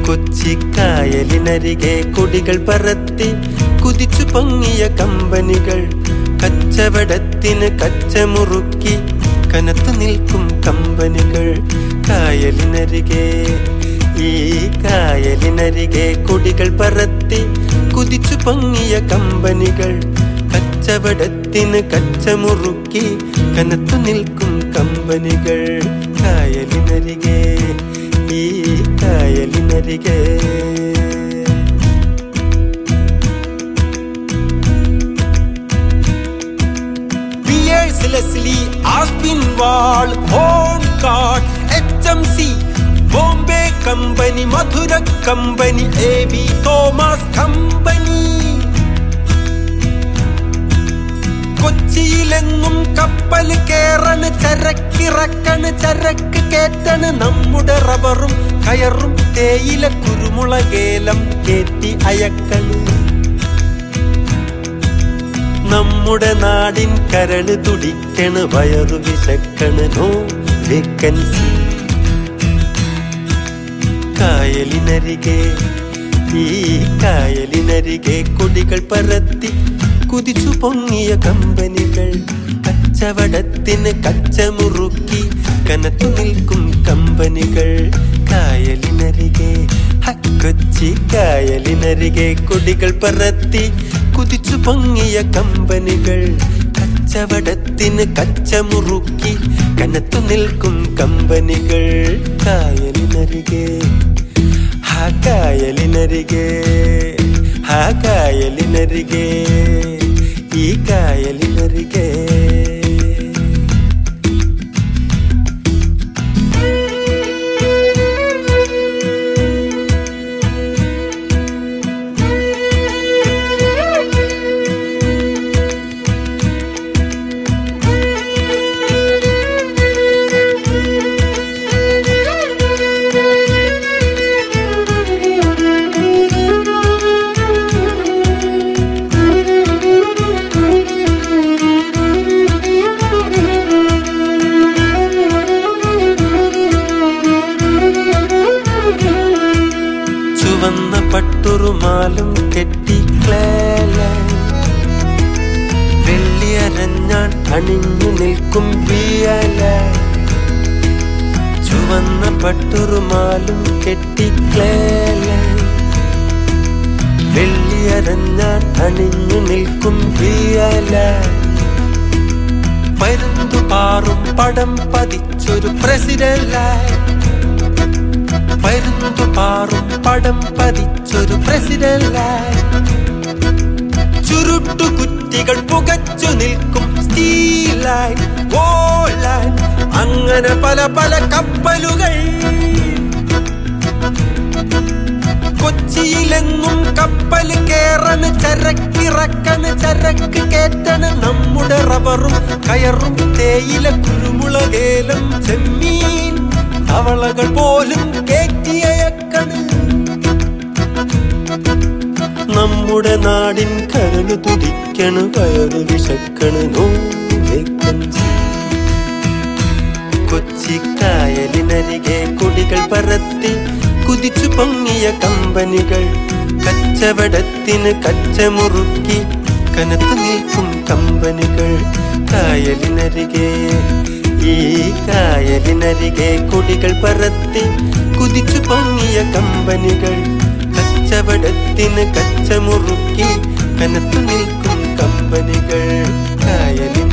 കൊച്ചിക്കായലിനരികെ കൊടികൾ പറത്തി കുതിച്ചു പൊങ്ങിയ കമ്പനികൾ കച്ചവടത്തിന് കച്ചമുറുക്കി കനത്തു നിൽക്കും കമ്പനികൾ കായലിനരികെ ഈ കായലിനരികെ കൊടികൾ പറത്തി കുതിച്ചു പൊങ്ങിയ കമ്പനികൾ കച്ചവടത്തിന് കച്ചമുറുക്കി കനത്തു നിൽക്കും കമ്പനികൾ കായലിനരികെ ഈ കായലിനരികെ പിയേഴ്സ് ലെസ്ലി ആസ്പിൻ വാൾ ഹോൺ കാർഡ് H M C Bombay company Madura company A B Thomas company കൊച്ചിയിലെങ്ങും കപ്പൽ കേറണ് ചരക്കിറക്കണ് ചരക്ക് കേറ്റണ് നമ്മുടെ റബ്ബറും കയറും തേയില കുരുമുളകേലം കേറ്റി അയക്കണ് നമ്മുടെ നാടിൻ കരള് തുടിക്കണ് വയറു വിശക്കണ് നോ വേക്കൻസി കായലിനരികെ ഈ കായലിനരികെ കൊടികൾ പറത്തി കുതിച്ചു പൊങ്ങിയ കമ്പനികൾ കച്ചവടത്തിന് കച്ചമുറുക്കി കനത്തു നിൽക്കും കമ്പനികൾ കായലിനരികെ ഹ, കൊച്ചി കായലിനരികെ കൊടികൾ പറത്തി കുതിച്ചു പൊങ്ങിയ കമ്പനികൾ കച്ചവടത്തിന് കച്ചമുറുക്കി കനത്തു നിൽക്കും കമ്പനികൾ കായലിനരികെ ഹാ കായലിനരികെ ഹാ കായലിനരികെ ഈ കായലിനരികെ ചുവന്ന പട്ടുറുമാലും കെട്ടി ക്ലേല വെള്ളിയരഞ്ഞാൻ അണിഞ്ഞു നിൽക്കും വിയല ചുവന്ന പട്ടുറുമാലും കെട്ടി ക്ലേല വെള്ളിയരഞ്ഞാൻ അണിഞ്ഞു നിൽക്കും വിയല പരുന്തു പാറും പടം പതിച്ചൊരു പ്രസിഡന്റായി പരുന്തു പാറും പടം പതിച്ചൊരു പ്രസിഡന്റായി ചുരുട്ടു കുറ്റികൾ പുകച്ചു നിൽക്കും സ്റ്റീലായി ഓലായി അങ്ങനെ പല പല കപ്പലുകൾ കൊച്ചിയിലെങ്ങും കപ്പൽ കേറണ് ചരക്കിറക്കണ് ചരക്ക് കേറ്റണ് നമ്മുടെ റബ്ബറും കയറും തേയില കുരുമുളകേലം ചെമ്മീൻ അവളകൾ പോലും കേറ്റിയക്കണ് നമ്മുടെ നാടിൻ കരള് തുടിക്കണ് കയറ് വിശക്കണ് നോ വേക്കൻസി കൊച്ചിക്കായലിനരികെ കൊടികൾ പറത്തി കുതിച്ചു പൊങ്ങിയ കമ്പനികൾ കച്ചവടത്തിന് കച്ചമുറുക്കി കനത്തു നിൽക്കും കമ്പനികൾ കായലിനരികെ ഈ കായലിനരികെ കൊടികൾ പറത്തി കുതിച്ചു പൊങ്ങിയ കമ്പനികൾ കച്ചവടത്തിന് കച്ചമുറുക്കി കനത്തു നിൽക്കും കമ്പനികൾ കായലിൻ